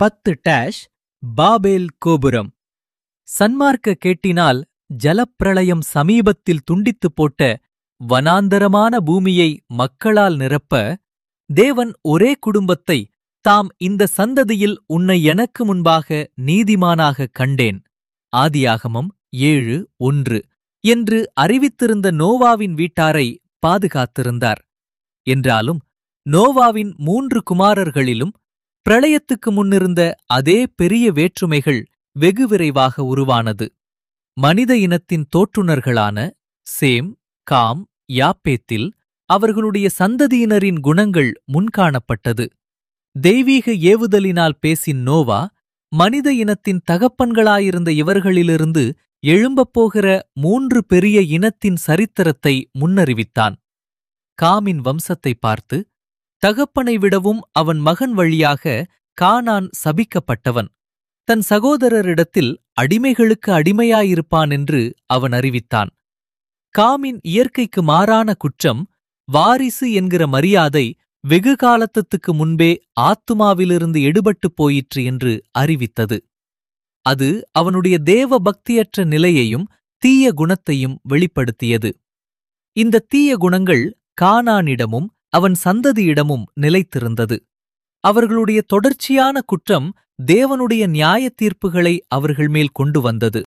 பத்து டேஷ் பாபேல் கோபுரம் சன்மார்க்க கேட்டினால் ஜலப்பிரளயம் சமீபத்தில் துண்டித்துப் போட்ட வனாந்தரமான பூமியை மக்களால் நிரப்ப தேவன் ஒரே குடும்பத்தை தாம் இந்த சந்ததியில் உன்னை எனக்கு முன்பாக நீதிமானாகக் கண்டேன் ஆதியாகமம் ஏழு ஒன்று என்று அறிவித்திருந்த நோவாவின் வீட்டாரை பாதுகாத்திருந்தார் என்றாலும் நோவாவின் மூன்று குமாரர்களிலும் பிரளயத்துக்கு முன்னிருந்த அதே பெரிய வேற்றுமைகள் வெகு விரைவாக உருவானது மனித இனத்தின் தோற்றுனர்களான சேம் காம் யாப்பேத்தில் அவர்களுடைய சந்ததியினரின் குணங்கள் முன்காணப்பட்டது தெய்வீக ஏவுதலினால் பேசின் நோவா மனித இனத்தின் தகப்பன்களாயிருந்த இவர்களிலிருந்து எழும்பப் போகிற மூன்று பெரிய இனத்தின் சரித்திரத்தை முன்னறிவித்தான் காமின் வம்சத்தை பார்த்து தகப்பனை விடவும் அவன் மகன் வழியாக கானான் சபிக்கப்பட்டவன் தன் சகோதரரிடத்தில் அடிமைகளுக்கு அடிமையாயிருப்பான் என்று அவன் அறிவித்தான் காமின் இயற்கைக்கு மாறான குற்றம் வாரிசு என்கிற மரியாதை வெகு காலத்துக்கு முன்பே ஆத்துமாவிலிருந்து எடுபட்டுப் போயிற்று என்று அறிவித்தது அது அவனுடைய தேவ பக்தியற்ற நிலையையும் தீய குணத்தையும் வெளிப்படுத்தியது இந்த தீய குணங்கள் கானானிடமும் அவன் சந்ததியிடமும் நிலைத்திருந்தது அவர்களுடைய தொடர்ச்சியான குற்றம் தேவனுடைய நியாய தீர்ப்புகளை அவர்கள் மேல் கொண்டு வந்தது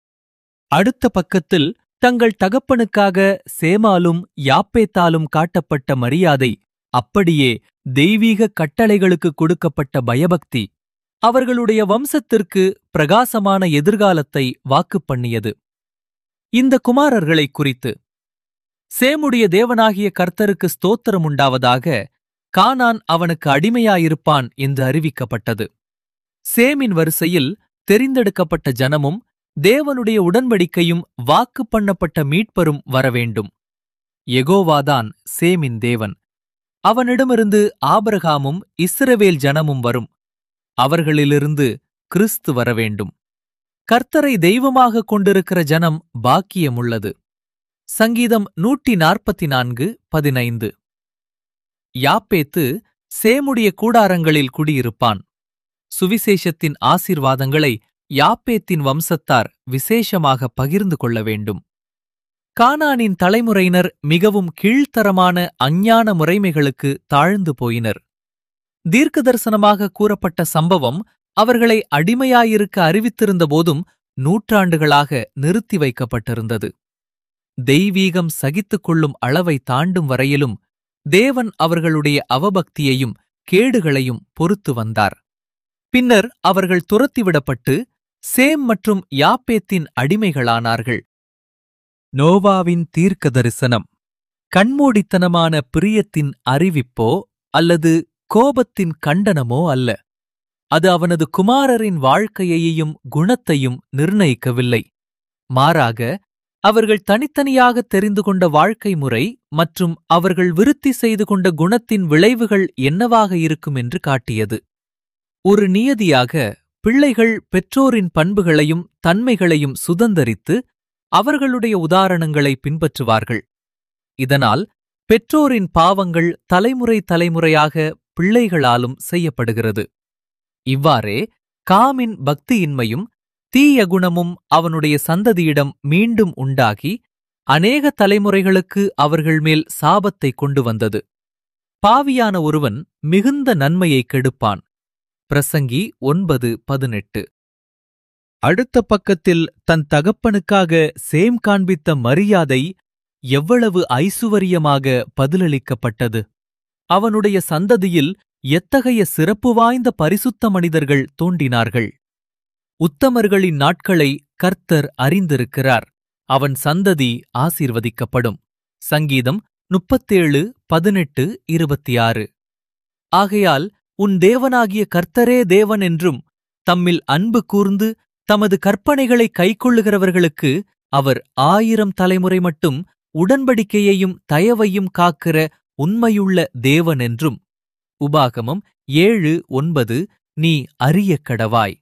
அடுத்த பக்கத்தில் தங்கள் தகப்பனுக்காக சேமாலும் யாப்பேத்தாலும் காட்டப்பட்ட மரியாதை அப்படியே தெய்வீக கட்டளைகளுக்கு கொடுக்கப்பட்ட பயபக்தி அவர்களுடைய வம்சத்திற்கு பிரகாசமான எதிர்காலத்தை வாக்குப் பண்ணியது இந்த குமாரர்களைக் குறித்து சேமுடைய தேவனாகிய கர்த்தருக்கு ஸ்தோத்திரம் உண்டாவதாக கானான் அவனுக்கு அடிமையாயிருப்பான் என்று அறிவிக்கப்பட்டது சேமின் வரிசையில் தெரிந்தெடுக்கப்பட்ட ஜனமும் தேவனுடைய உடன்படிக்கையும் வாக்கு பண்ணப்பட்ட மீட்பரும் வரவேண்டும் எகோவாதான் சேமின் தேவன் அவனிடமிருந்து ஆபரகாமும் இஸ்ரவேல் ஜனமும் வரும் அவர்களிலிருந்து கிறிஸ்து வரவேண்டும் கர்த்தரை தெய்வமாக கொண்டிருக்கிற ஜனம் பாக்கியமுள்ளது சங்கீதம் நூற்றி நாற்பத்தி நான்கு பதினைந்து யாப்பேத்து சேமுடைய கூடாரங்களில் குடியிருப்பான் சுவிசேஷத்தின் ஆசீர்வாதங்களை யாப்பேத்தின் வம்சத்தார் விசேஷமாக பகிர்ந்து கொள்ள வேண்டும் கானானின் தலைமுறையினர் மிகவும் கீழ்த்தரமான அஞ்ஞான முறைமைகளுக்கு தாழ்ந்து போயினர் தீர்க்கதரிசனமாக கூறப்பட்ட சம்பவம் அவர்களை அடிமையாயிருக்க அறிவித்திருந்த போதும் நூற்றாண்டுகளாக நிறுத்தி வைக்கப்பட்டிருந்தது தெய்வீகம் சகித்துக் கொள்ளும் அளவை தாண்டும் வரையிலும் தேவன் அவர்களுடைய அவபக்தியையும் கேடுகளையும் பொறுத்து வந்தார் பின்னர் அவர்கள் துரத்திவிடப்பட்டு சேம் மற்றும் யாப்பேத்தின் அடிமைகளானார்கள் நோவாவின் தீர்க்க தரிசனம் கண்மூடித்தனமான பிரியத்தின் அறிவிப்போ அல்லது கோபத்தின் கண்டனமோ அல்ல அது அவனது குமாரரின் வாழ்க்கையையும் குணத்தையும் நிர்ணயிக்கவில்லை மாறாக அவர்கள் தனித்தனியாக தெரிந்து கொண்ட வாழ்க்கை முறை மற்றும் அவர்கள் விருத்தி செய்து கொண்ட குணத்தின் விளைவுகள் என்னவாக இருக்கும் என்று காட்டியது ஒரு நியதியாக பிள்ளைகள் பெற்றோரின் பண்புகளையும் தன்மைகளையும் சுதந்தரித்து அவர்களுடைய உதாரணங்களை பின்பற்றுவார்கள் இதனால் பெற்றோரின் பாவங்கள் தலைமுறை தலைமுறையாக பிள்ளைகளாலும் செய்யப்படுகிறது இவ்வாறே காமின் பக்தியின்மையும் தீய குணமும் அவனுடைய சந்ததியிடம் மீண்டும் உண்டாகி அநேக தலைமுறைகளுக்கு அவர்கள் மேல் சாபத்தை கொண்டு வந்தது பாவியான ஒருவன் மிகுந்த நன்மையை கெடுப்பான் பிரசங்கி ஒன்பது பதினெட்டு அடுத்த பக்கத்தில் தன் தகப்பனுக்காக சேம் காண்பித்த மரியாதை எவ்வளவு ஐசுவரியமாக பதிலளிக்கப்பட்டது அவனுடைய சந்ததியில் எத்தகைய சிறப்பு வாய்ந்த பரிசுத்த மனிதர்கள் தோன்றினார்கள் உத்தமர்களின் நாட்களை கர்த்தர் அறிந்திருக்கிறார் அவன் சந்ததி ஆசீர்வதிக்கப்படும் சங்கீதம் முப்பத்தேழு பதினெட்டு இருபத்தி ஆறு ஆகையால் உன் தேவனாகிய கர்த்தரே தேவன் என்றும் தம்மில் அன்பு கூர்ந்து தமது கற்பனைகளை கைக்கொள்ளுகிறவர்களுக்கு அவர் ஆயிரம் தலைமுறை மட்டும் உடன்படிக்கையையும் தயவையும் காக்கிற உண்மையுள்ள தேவன் என்றும் உபாகமம் ஏழு ஒன்பது நீ அறியக் கடவாய்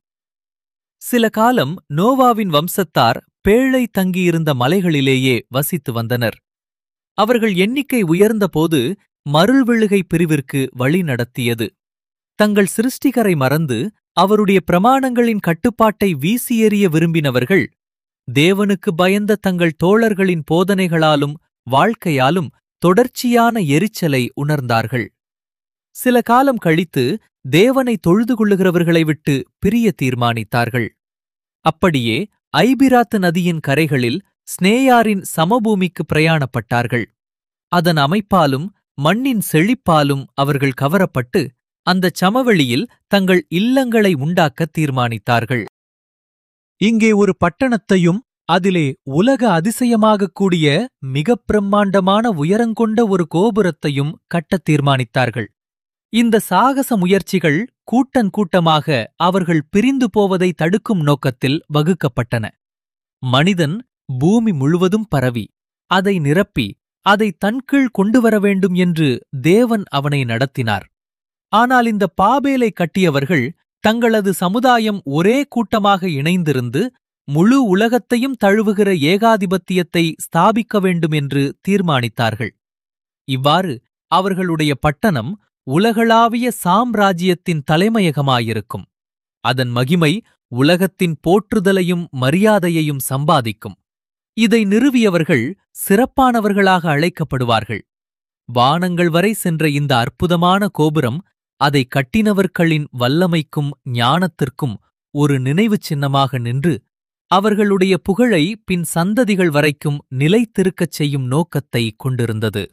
சில காலம் நோவாவின் வம்சத்தார் பேழை தங்கியிருந்த மலைகளிலேயே வசித்து வந்தனர் அவர்கள் எண்ணிக்கை உயர்ந்தபோது மருள்விழுகை பிரிவிற்கு வழி நடத்தியது தங்கள் சிருஷ்டிகரை மறந்து அவருடைய பிரமாணங்களின் கட்டுப்பாட்டை வீசி எறிய விரும்பினவர்கள் தேவனுக்கு பயந்த தங்கள் தோழர்களின் போதனைகளாலும் வாழ்க்கையாலும் தொடர்ச்சியான எரிச்சலை உணர்ந்தார்கள் சில காலம் கழித்து தேவனை தொழுது கொள்ளுகிறவர்களை விட்டு பிரிய தீர்மானித்தார்கள் அப்படியே ஐபிராத்து நதியின் கரைகளில் ஸ்னேயாரின் சமபூமிக்கு பிரயாணப்பட்டார்கள் அதன் அமைப்பாலும் மண்ணின் செழிப்பாலும் அவர்கள் கவரப்பட்டு அந்தச் சமவெளியில் தங்கள் இல்லங்களை உண்டாக்கத் தீர்மானித்தார்கள் இங்கே ஒரு பட்டணத்தையும் அதிலே உலக அதிசயமாகக் கூடிய மிகப் பிரம்மாண்டமான உயரங்கொண்ட ஒரு கோபுரத்தையும் கட்டத் தீர்மானித்தார்கள் இந்த சாகச முயற்சிகள் கூட்டன் கூட்டமாக அவர்கள் பிரிந்து போவதை தடுக்கும் நோக்கத்தில் வகுக்கப்பட்டன மனிதன் பூமி முழுவதும் பரவி அதை நிரப்பி அதை தன்கீழ் கொண்டு வர வேண்டும் என்று தேவன் அவனை நடத்தினார் ஆனால் இந்த பாபேலை கட்டியவர்கள் தங்களது சமுதாயம் ஒரே கூட்டமாக இணைந்திருந்து முழு உலகத்தையும் தழுவுகிற ஏகாதிபத்தியத்தை ஸ்தாபிக்க வேண்டும் என்று தீர்மானித்தார்கள் இவ்வாறு அவர்களுடைய பட்டணம் உலகளாவிய சாம்ராஜ்யத்தின் தலைமையகமாயிருக்கும் அதன் மகிமை உலகத்தின் போற்றுதலையும் மரியாதையையும் சம்பாதிக்கும் இதை நிறுவியவர்கள் சிறப்பானவர்களாக அழைக்கப்படுவார்கள் வானங்கள் வரை சென்ற இந்த அற்புதமான கோபுரம் அதை கட்டினவர்களின் வல்லமைக்கும் ஞானத்திற்கும் ஒரு நினைவுச் சின்னமாக நின்று அவர்களுடைய புகழை பின் சந்ததிகள் வரைக்கும் நிலைத்திருக்கச் செய்யும் நோக்கத்தை கொண்டிருந்தது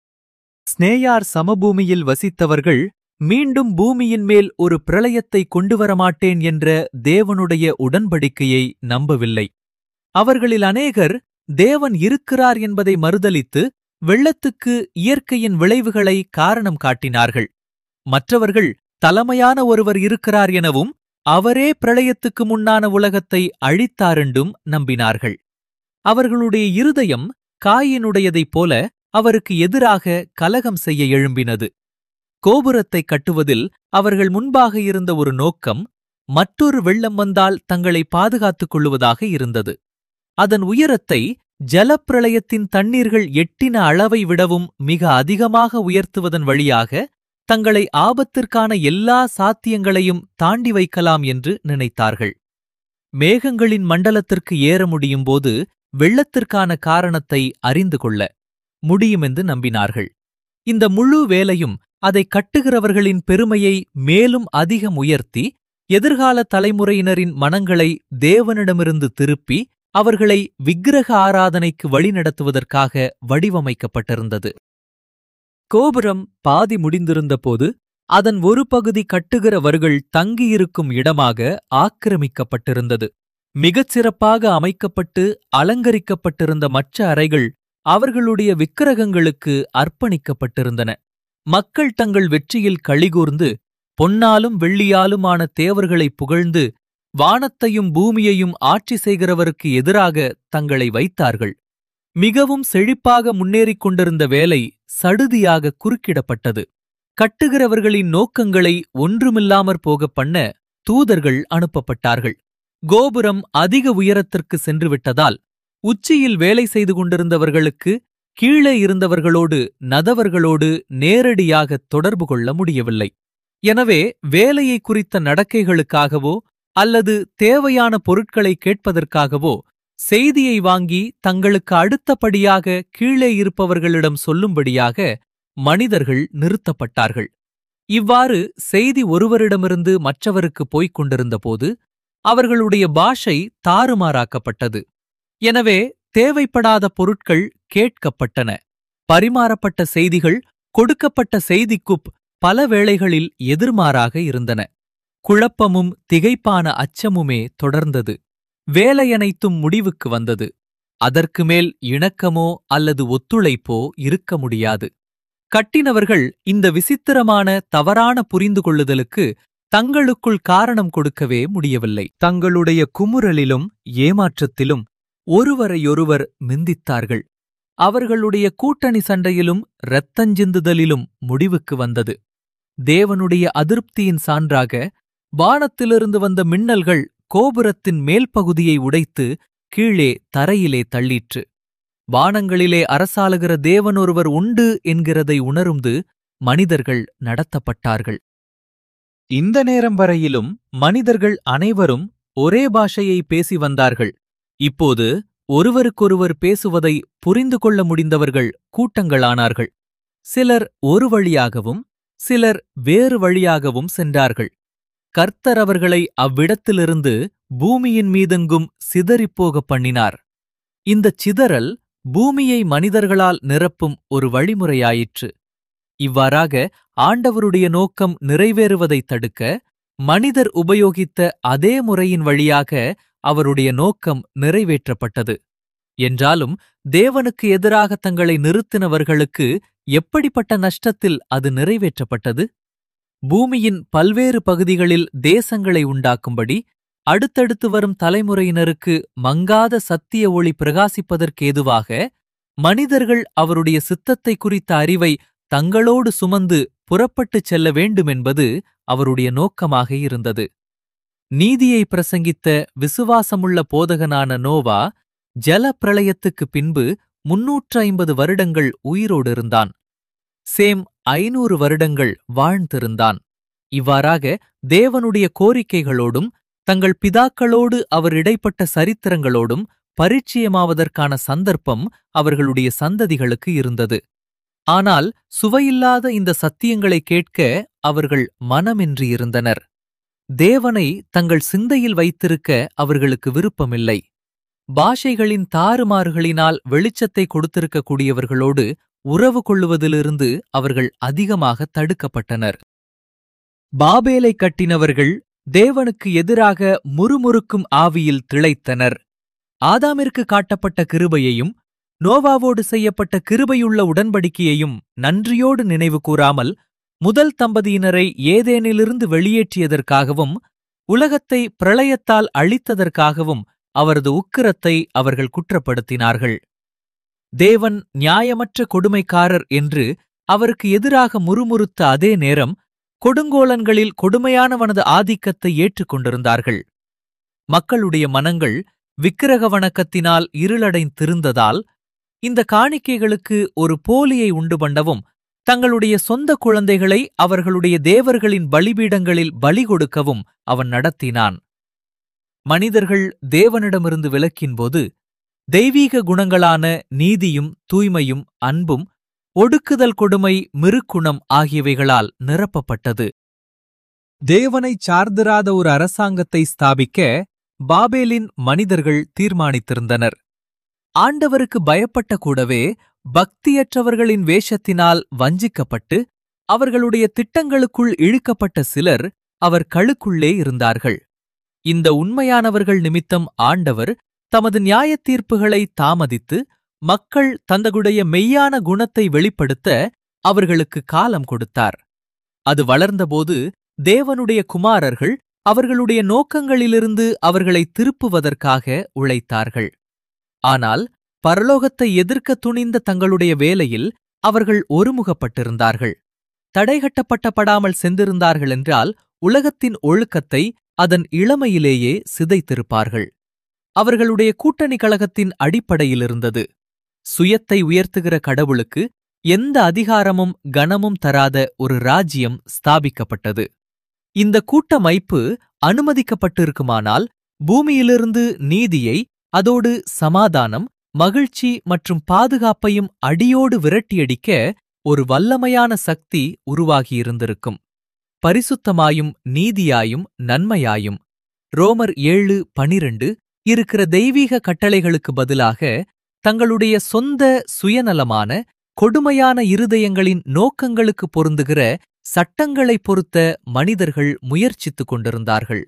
ஸ்னேயார் சமபூமியில் வசித்தவர்கள் மீண்டும் பூமியின் மேல் ஒரு பிரளயத்தை கொண்டு வரமாட்டேன் என்ற தேவனுடைய உடன்படிக்கையை நம்பவில்லை அவர்களில் அநேகர் தேவன் இருக்கிறார் என்பதை மறுதலித்து வெள்ளத்துக்கு இயற்கையின் விளைவுகளை காரணம் காட்டினார்கள் மற்றவர்கள் தலைமையான ஒருவர் இருக்கிறார் எனவும் அவரே பிரளயத்துக்கு முன்னான உலகத்தை அழித்தாரென்றும் நம்பினார்கள் அவர்களுடைய இருதயம் காயினுடையதைப் போல அவருக்கு எதிராக கலகம் செய்ய எழும்பினது கோபுரத்தை கட்டுவதில் அவர்கள் முன்பாக இருந்த ஒரு நோக்கம் மற்றொரு வெள்ளம் வந்தால் தங்களை பாதுகாத்துக் கொள்ளுவதாக இருந்தது அதன் உயரத்தை ஜலப்பிரளயத்தின் தண்ணீர்கள் எட்டின அளவை விடவும் மிக அதிகமாக உயர்த்துவதன் வழியாக தங்களை ஆபத்திற்கான எல்லா சாத்தியங்களையும் தாண்டி வைக்கலாம் என்று நினைத்தார்கள் மேகங்களின் மண்டலத்திற்கு ஏற முடியும்போது வெள்ளத்திற்கான காரணத்தை அறிந்து கொள்ள முடியுமென்று நம்பினார்கள் இந்த முழு வேலையும் அதை கட்டுகிறவர்களின் பெருமையை மேலும் அதிகம் உயர்த்தி எதிர்கால தலைமுறையினரின் மனங்களை தேவனிடமிருந்து திருப்பி அவர்களை விக்கிரக ஆராதனைக்கு வழிநடத்துவதற்காக வடிவமைக்கப்பட்டிருந்தது கோபுரம் பாதி முடிந்திருந்தபோது அதன் ஒரு பகுதி கட்டுகிறவர்கள் தங்கியிருக்கும் இடமாக ஆக்கிரமிக்கப்பட்டிருந்தது மிகச் சிறப்பாக அமைக்கப்பட்டு அலங்கரிக்கப்பட்டிருந்த மற்ற அறைகள் அவர்களுடைய விக்கிரகங்களுக்கு அர்ப்பணிக்கப்பட்டிருந்தன மக்கள் தங்கள் வெற்றியில் களிகூர்ந்து பொன்னாலும் வெள்ளியாலுமான தேவர்களை புகழ்ந்து வானத்தையும் பூமியையும் ஆட்சி செய்கிறவருக்கு எதிராக தங்களை வைத்தார்கள் மிகவும் செழிப்பாக முன்னேறிக் கொண்டிருந்த வேலை சடுதியாக குறுக்கிடப்பட்டது கட்டுகிறவர்களின் நோக்கங்களை ஒன்றுமில்லாமற் போகப் பண்ண தூதர்கள் அனுப்பப்பட்டார்கள் கோபுரம் அதிக உயரத்திற்கு சென்றுவிட்டதால் உச்சியில் வேலை செய்து கொண்டிருந்தவர்களுக்கு கீழே இருந்தவர்களோடு நதவர்களோடு நேரடியாக தொடர்பு கொள்ள முடியவில்லை எனவே வேலையை குறித்த நடக்கைகளுக்காகவோ அல்லது தேவையான பொருட்களை கேட்பதற்காகவோ செய்தியை வாங்கி தங்களுக்கு அடுத்தபடியாக கீழே இருப்பவர்களிடம் சொல்லும்படியாக மனிதர்கள் நிறுத்தப்பட்டார்கள் இவ்வாறு செய்தி ஒருவரிடமிருந்து மற்றவருக்கு போய்க் கொண்டிருந்தபோது அவர்களுடைய பாஷை தாறுமாறாக்கப்பட்டது எனவே தேவைப்படாத பொருட்கள் கேட்கப்பட்டன பரிமாறப்பட்ட செய்திகள் கொடுக்கப்பட்ட செய்திக்குப் பல வேளைகளில் எதிர்மாறாக இருந்தன குழப்பமும் திகைப்பான அச்சமுமே தொடர்ந்தது வேலையனைத்தும் முடிவுக்கு வந்தது அதற்கு மேல் இணக்கமோ அல்லது ஒத்துழைப்போ இருக்க முடியாது கட்டினவர்கள் இந்த விசித்திரமான தவறான புரிந்து கொள்ளுதலுக்கு தங்களுக்குள் காரணம் கொடுக்கவே முடியவில்லை தங்களுடைய குமுறலிலும் ஏமாற்றத்திலும் ஒருவரையொருவர் மிந்தித்தார்கள் அவர்களுடைய கூட்டணி சண்டையிலும் இரத்தஞ்சிந்துதலிலும் முடிவுக்கு வந்தது தேவனுடைய அதிருப்தியின் சான்றாக வானத்திலிருந்து வந்த மின்னல்கள் கோபுரத்தின் மேல் பகுதியை உடைத்து கீழே தரையிலே தள்ளிற்று வானங்களிலே அரசாளுகிற தேவனொருவர் உண்டு என்கிறதை உணர்ந்து மனிதர்கள் நடத்தப்பட்டார்கள் இந்த நேரம் வரையிலும் மனிதர்கள் அனைவரும் ஒரே பாஷையை பேசி வந்தார்கள் இப்போது ஒருவருக்கொருவர் பேசுவதை புரிந்து கொள்ள முடிந்தவர்கள் கூட்டங்களானார்கள் சிலர் ஒரு வழியாகவும் சிலர் வேறு வழியாகவும் சென்றார்கள் கர்த்தர் அவர்களை அவ்விடத்திலிருந்து பூமியின் மீதெங்கும் சிதறிப்போக பண்ணினார் இந்தச் சிதறல் பூமியை மனிதர்களால் நிரப்பும் ஒரு வழிமுறையாயிற்று இவ்வாறாக ஆண்டவருடைய நோக்கம் நிறைவேறுவதைத் தடுக்க மனிதர் உபயோகித்த அதே முறையின் வழியாக அவருடைய நோக்கம் நிறைவேற்றப்பட்டது என்றாலும் தேவனுக்கு எதிராக தங்களை நிறுத்தினவர்களுக்கு எப்படிப்பட்ட நஷ்டத்தில் அது நிறைவேற்றப்பட்டது பூமியின் பல்வேறு பகுதிகளில் தேசங்களை உண்டாக்கும்படி அடுத்தடுத்து வரும் தலைமுறையினருக்கு மங்காத சத்திய ஒளி பிரகாசிப்பதற்கேதுவாக மனிதர்கள் அவருடைய சித்தத்தை குறித்த அறிவை தங்களோடு சுமந்து புறப்பட்டுச் செல்ல வேண்டுமென்பது அவருடைய நோக்கமாக இருந்தது நீதியை பிரசங்கித்த விசுவாசமுள்ள போதகனான நோவா ஜல பிரளயத்துக்குப் பின்பு முன்னூற்று ஐம்பது வருடங்கள் உயிரோடு இருந்தான் சேம் ஐநூறு வருடங்கள் வாழ்ந்திருந்தான் இவ்வாறாக தேவனுடைய கோரிக்கைகளோடும் தங்கள் பிதாக்களோடு அவர் இடைப்பட்ட சரித்திரங்களோடும் பரிச்சயமாவதற்கான சந்தர்ப்பம் அவர்களுடைய சந்ததிகளுக்கு இருந்தது ஆனால் சுவையில்லாத இந்த சத்தியங்களை கேட்க அவர்கள் மனமின்றி இருந்தனர் தேவனை தங்கள் சிந்தையில் வைத்திருக்க அவர்களுக்கு விருப்பமில்லை பாஷைகளின் தாறுமாறுகளினால் வெளிச்சத்தை கொடுத்திருக்கக்கூடியவர்களோடு உறவு கொள்ளுவதிலிருந்து அவர்கள் அதிகமாக தடுக்கப்பட்டனர் பாபேலை கட்டினவர்கள் தேவனுக்கு எதிராக முறுமுறுக்கும் ஆவியில் திளைத்தனர் ஆதாமிற்கு காட்டப்பட்ட கிருபையையும் நோவாவோடு செய்யப்பட்ட கிருபையுள்ள உடன்படிக்கையையும் நன்றியோடு நினைவு கூறாமல் முதல் தம்பதியினரை ஏதேனிலிருந்து வெளியேற்றியதற்காகவும் உலகத்தை பிரளயத்தால் அழித்ததற்காகவும் அவரது உக்கிரத்தை அவர்கள் குற்றப்படுத்தினார்கள் தேவன் நியாயமற்ற கொடுமைக்காரர் என்று அவருக்கு எதிராக முறுமுறுத்த அதே நேரம் கொடுங்கோலன்களில் கொடுமையானவனது ஆதிக்கத்தை ஏற்றுக்கொண்டிருந்தார்கள் மக்களுடைய மனங்கள் விக்கிரக வணக்கத்தினால் இருளடைந்திருந்ததால் இந்த காணிக்கைகளுக்கு ஒரு போலியை உண்டு பண்ணவும் தங்களுடைய சொந்த குழந்தைகளை அவர்களுடைய தேவர்களின் பலிபீடங்களில் பலி கொடுக்கவும் அவன் நடத்தினான் மனிதர்கள் தேவனிடமிருந்து விலக்கின்போது தெய்வீக குணங்களான நீதியும் தூய்மையும் அன்பும் ஒடுக்குதல் கொடுமை மிருக்குணம் ஆகியவைகளால் நிரப்பப்பட்டது தேவனைச் சார்ந்திராத ஒரு அரசாங்கத்தை ஸ்தாபிக்க பாபேலின் மனிதர்கள் தீர்மானித்திருந்தனர் ஆண்டவருக்கு பயப்பட்ட கூடவே பக்தியற்றவர்களின் வேஷத்தினால் வஞ்சிக்கப்பட்டு அவர்களுடைய திட்டங்களுக்குள் இழுக்கப்பட்ட சிலர் அவர் கழுக்குள்ளே இருந்தார்கள் இந்த உண்மையானவர்கள் நிமித்தம் ஆண்டவர் தமது நியாயத் தீர்ப்புகளை தாமதித்து மக்கள் தங்களுடைய மெய்யான குணத்தை வெளிப்படுத்த அவர்களுக்கு காலம் கொடுத்தார் அது வளர்ந்தபோது தேவனுடைய குமாரர்கள் அவர்களுடைய நோக்கங்களிலிருந்து அவர்களை திருப்புவதற்காக உழைத்தார்கள் ஆனால் பரலோகத்தை எதிர்க்க துணிந்த தங்களுடைய வேலையில் அவர்கள் ஒருமுகப்பட்டிருந்தார்கள் தடைகட்டப்பட்டப்படாமல் சென்றிருந்தார்கள் என்றால் உலகத்தின் ஒழுக்கத்தை அதன் இளமையிலேயே சிதைத்திருப்பார்கள் அவர்களுடைய கூட்டணி கழகத்தின் அடிப்படையில் இருந்தது சுயத்தை உயர்த்துகிற கடவுளுக்கு எந்த அதிகாரமும் கனமும் தராத ஒரு ராஜ்யம் ஸ்தாபிக்கப்பட்டது இந்த கூட்டமைப்பு அனுமதிக்கப்பட்டிருக்குமானால் பூமியிலிருந்து நீதியை அதோடு சமாதானம் மகிழ்ச்சி மற்றும் பாதுகாப்பையும் அடியோடு விரட்டியடிக்க ஒரு வல்லமையான சக்தி உருவாகியிருந்திருக்கும் பரிசுத்தமாயும் நீதியாயும் நன்மையாயும் ரோமர் ஏழு பனிரண்டு இருக்கிற தெய்வீக கட்டளைகளுக்கு பதிலாக தங்களுடைய சொந்த சுயநலமான கொடுமையான இருதயங்களின் நோக்கங்களுக்கு பொருந்துகிற சட்டங்களைப் பொறுத்த மனிதர்கள் முயற்சித்துக் கொண்டிருந்தார்கள்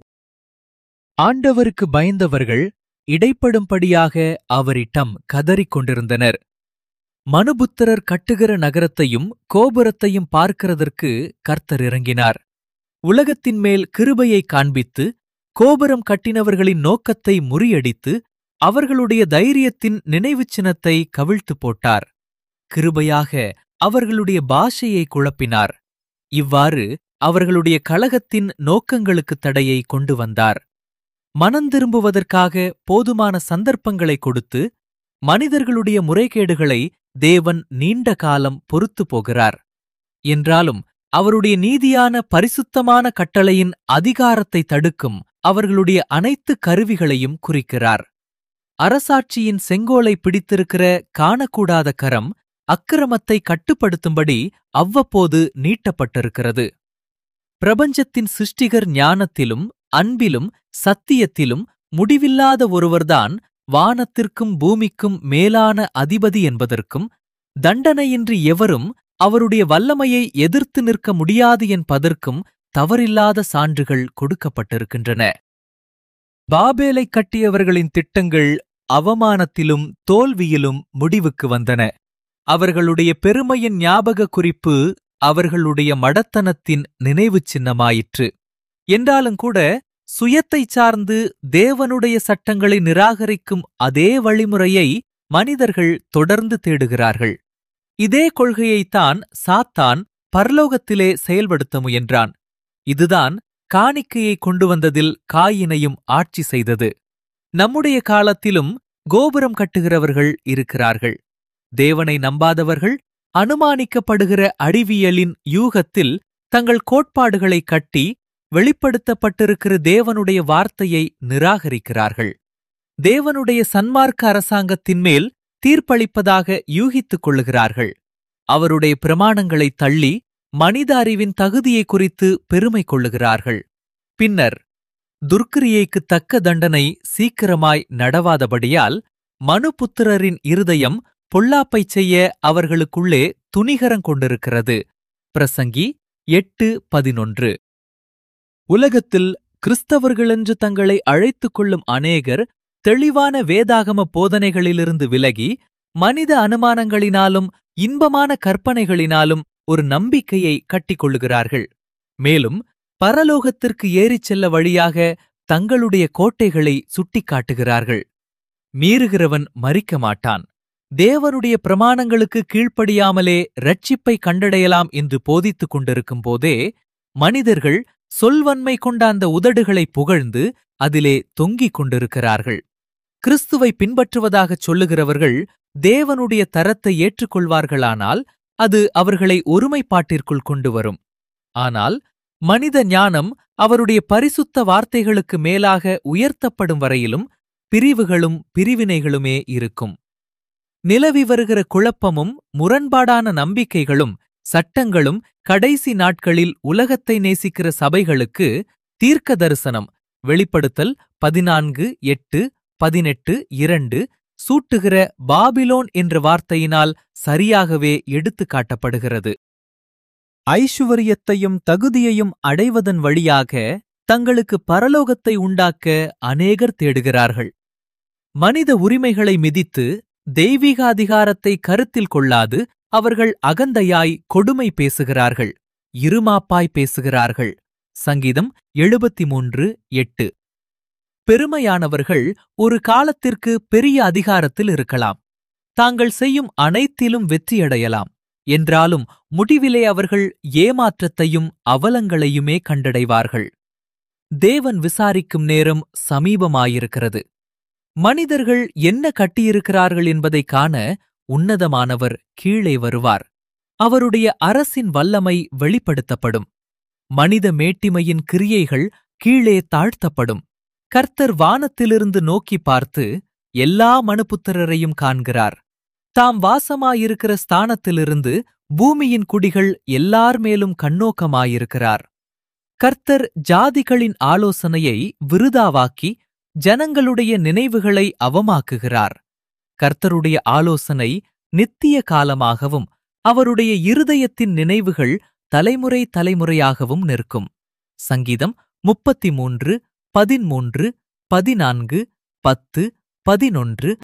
ஆண்டவருக்கு பயந்தவர்கள் இடைப்படும்படியாக அவரிடம் கதறிக் கொண்டிருந்தனர் மனுபுத்திரர் கட்டுகிற நகரத்தையும் கோபுரத்தையும் பார்க்கிறதற்கு கர்த்தர் இறங்கினார் உலகத்தின் மேல் கிருபையை காண்பித்து கோபுரம் கட்டினவர்களின் நோக்கத்தை முறியடித்து அவர்களுடைய தைரியத்தின் நினைவுச் சின்னத்தை கவிழ்த்துப் போட்டார் கிருபையாக அவர்களுடைய பாஷையை குழப்பினார் இவ்வாறு அவர்களுடைய கழகத்தின் நோக்கங்களுக்கு தடையை கொண்டு வந்தார் மனந்திரும்புவதற்காக போதுமான சந்தர்ப்பங்களை கொடுத்து மனிதர்களுடைய முறைகேடுகளை தேவன் நீண்ட காலம் பொறுத்து போகிறார் என்றாலும் அவருடைய நீதியான பரிசுத்தமான கட்டளையின் அதிகாரத்தை தடுக்கும் அவர்களுடைய அனைத்து கருவிகளையும் குறிக்கிறார் அரசாட்சியின் செங்கோலை பிடித்திருக்கிற காணக்கூடாத கரம் அக்கிரமத்தை கட்டுப்படுத்தும்படி அவ்வப்போது நீட்டப்பட்டிருக்கிறது பிரபஞ்சத்தின் சிருஷ்டிகர் ஞானத்திலும் அன்பிலும் சத்தியத்திலும் முடிவில்லாத ஒருவர்தான் வானத்திற்கும் பூமிக்கும் மேலான அதிபதி என்பதற்கும் தண்டனையின்றி எவரும் அவருடைய வல்லமையை எதிர்த்து நிற்க முடியாது என்பதற்கும் தவறில்லாத சான்றுகள் கொடுக்கப்பட்டிருக்கின்றன பாபேலைக் கட்டியவர்களின் திட்டங்கள் அவமானத்திலும் தோல்வியிலும் முடிவுக்கு வந்தன அவர்களுடைய பெருமையின் ஞாபக குறிப்பு அவர்களுடைய மடத்தனத்தின் நினைவுச் சின்னமாயிற்று என்றாலும் கூட சுயத்தைச் சார்ந்து தேவனுடைய சட்டங்களை நிராகரிக்கும் அதே வழிமுறையை மனிதர்கள் தொடர்ந்து தேடுகிறார்கள் இதே கொள்கையைத்தான் சாத்தான் பரலோகத்திலே செயல்படுத்த முயன்றான் இதுதான் காணிக்கையை கொண்டு வந்ததில் காயினையும் ஆட்சி செய்தது நம்முடைய காலத்திலும் கோபுரம் கட்டுகிறவர்கள் இருக்கிறார்கள் தேவனை நம்பாதவர்கள் அனுமானிக்கப்படுகிற அறிவியலின் யூகத்தில் தங்கள் கோட்பாடுகளை கட்டி வெளிப்படுத்தப்பட்டிருக்கிற தேவனுடைய வார்த்தையை நிராகரிக்கிறார்கள் தேவனுடைய சன்மார்க்க அரசாங்கத்தின் மேல் தீர்ப்பளிப்பதாக யூகித்துக் கொள்ளுகிறார்கள் அவருடைய பிரமாணங்களை தள்ளி மனித அறிவின் தகுதியை குறித்து பெருமை கொள்ளுகிறார்கள் பின்னர் துர்க்கிரியைக்கு தக்க தண்டனை சீக்கிரமாய் நடவாதபடியால் மனுபுத்திரரின் இருதயம் பொல்லாப்பைச் செய்ய அவர்களுக்குள்ளே துணிகரம் கொண்டிருக்கிறது பிரசங்கி எட்டு பதினொன்று உலகத்தில் கிறிஸ்தவர்களென்று தங்களை அழைத்துக் கொள்ளும் அநேகர் தெளிவான வேதாகம போதனைகளிலிருந்து விலகி மனித அனுமானங்களினாலும் இன்பமான கற்பனைகளினாலும் ஒரு நம்பிக்கையை கட்டிக்கொள்ளுகிறார்கள் மேலும் பரலோகத்திற்கு ஏறிச் செல்ல வழியாக தங்களுடைய கோட்டைகளை சுட்டிக்காட்டுகிறார்கள் மீறுகிறவன் மறிக்க மாட்டான் தேவனுடைய பிரமாணங்களுக்கு கீழ்ப்படியாமலே ரட்சிப்பை கண்டடையலாம் என்று போதித்துக் கொண்டிருக்கும் போதே மனிதர்கள் சொல்வன்மை கொண்ட அந்த உதடுகளை புகழ்ந்து அதிலே தொங்கிக் கொண்டிருக்கிறார்கள் கிறிஸ்துவை பின்பற்றுவதாகச் சொல்லுகிறவர்கள் தேவனுடைய தரத்தை ஏற்றுக்கொள்வார்களானால் அது அவர்களை ஒருமைப்பாட்டிற்குள் கொண்டு வரும் ஆனால் மனித ஞானம் அவருடைய பரிசுத்த வார்த்தைகளுக்கு மேலாக உயர்த்தப்படும் வரையிலும் பிரிவுகளும் பிரிவினைகளுமே இருக்கும் நிலவி வருகிற குழப்பமும் முரண்பாடான நம்பிக்கைகளும் சட்டங்களும் கடைசி நாட்களில் உலகத்தை நேசிக்கிற சபைகளுக்கு தீர்க்க தரிசனம் வெளிப்படுத்தல் பதினான்கு எட்டு பதினெட்டு இரண்டு சூட்டுகிற பாபிலோன் என்ற வார்த்தையினால் சரியாகவே எடுத்துக் காட்டப்படுகிறது ஐசுவரியத்தையும் தகுதியையும் அடைவதன் வழியாக தங்களுக்கு பரலோகத்தை உண்டாக்க அநேகர் தேடுகிறார்கள் மனித உரிமைகளை மிதித்து தெய்வீக அதிகாரத்தை கருத்தில் கொள்ளாது அவர்கள் அகந்தையாய் கொடுமை பேசுகிறார்கள் இருமாப்பாய் பேசுகிறார்கள் சங்கீதம் எழுபத்தி மூன்று எட்டு பெருமையானவர்கள் ஒரு காலத்திற்கு பெரிய அதிகாரத்தில் இருக்கலாம் தாங்கள் செய்யும் அனைத்திலும் வெற்றியடையலாம் என்றாலும் முடிவிலே அவர்கள் ஏமாற்றத்தையும் அவலங்களையுமே கண்டடைவார்கள் தேவன் விசாரிக்கும் நேரம் சமீபமாயிருக்கிறது மனிதர்கள் என்ன கட்டியிருக்கிறார்கள் என்பதைக் காண உன்னதமானவர் கீழே வருவார் அவருடைய அரசின் வல்லமை வெளிப்படுத்தப்படும் மனித மேட்டிமையின் கிரியைகள் கீழே தாழ்த்தப்படும் கர்த்தர் வானத்திலிருந்து நோக்கி பார்த்து எல்லா மனுபுத்திரரையும் காண்கிறார் தாம் வாசமாயிருக்கிற ஸ்தானத்திலிருந்து பூமியின் குடிகள் எல்லார் மேலும் கண்ணோக்கமாயிருக்கிறார் கர்த்தர் ஜாதிகளின் ஆலோசனையை விருதாவாக்கி ஜனங்களுடைய நினைவுகளை அவமாக்குகிறார் கர்த்தருடைய ஆலோசனை நித்திய காலமாகவும் அவருடைய இருதயத்தின் நினைவுகள் தலைமுறை தலைமுறையாகவும் நிற்கும் சங்கீதம் முப்பத்தி மூன்று பதிமூன்று பதினான்கு பத்து பதினொன்று